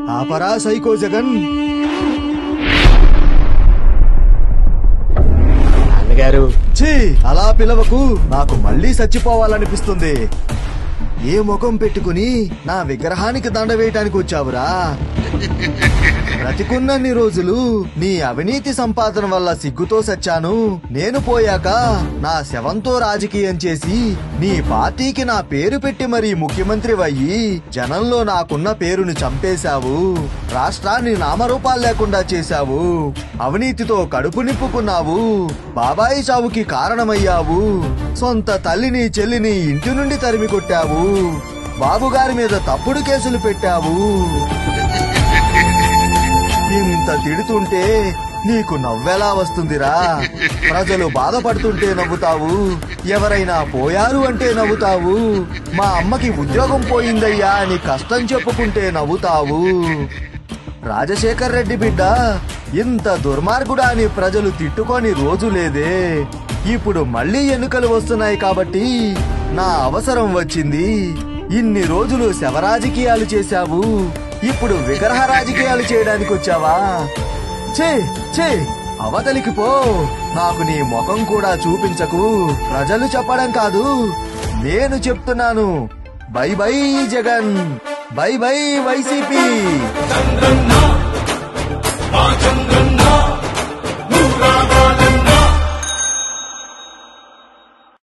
ఆపరా psycho Jagan నాన్నగారు ఛీ అలా పిలవకు నాకు మళ్ళీ చచ్చిపోవాలనిపిస్తుంది ఏ ముఖం పెట్టుకుని నా విగ్రహానికి దండ వేయటానికి వచ్చావురా బ్రతికున్నన్ని రోజులు నీ అవినీతి సంపాదన వల్ల సిగ్గుతో సచ్చాను నేను పోయాక నా శవంతో రాజకీయం చేసి నీ పార్టీకి నా పేరు పెట్టి మరీ ముఖ్యమంత్రి అయ్యి జనంలో నాకున్న పేరును చంపేశావు రాష్ట్రాన్ని నామరూపాలు లేకుండా చేశావు అవినీతితో కడుపు నింపుకున్నావు బాబాయి చావుకి కారణమయ్యావు సొంత తల్లిని చెల్లిని ఇంటి నుండి తరిమి కొట్టావు బాబుగారి మీద తప్పుడు కేసులు పెట్టావు ఇంత తిడుతుంటే నీకు నవ్వెలా వస్తుందిరా ప్రజలు బాధపడుతుంటే నవ్వుతావు ఎవరైనా పోయారు అంటే నవ్వుతావు మా అమ్మకి ఉద్యోగం పోయిందయ్యా అని కష్టం చెప్పుకుంటే నవ్వుతావు రాజశేఖర్ రెడ్డి బిడ్డ ఇంత దుర్మార్గుడా అని ప్రజలు తిట్టుకొని రోజు లేదే ఇప్పుడు మళ్ళీ ఎన్నికలు వస్తున్నాయి కాబట్టి నా అవసరం వచ్చింది ఇన్ని రోజులు శవరాజకీయాలు చేశావు ఇప్పుడు విగ్రహ రాజకీయాలు చేయడానికి వచ్చావా చే చే అవతలికి పో నాకు నీ ముఖం కూడా చూపించకు ప్రజలు చెప్పడం కాదు నేను చెప్తున్నాను bye bye Jagan bye bye YCP మా చంద్రన్న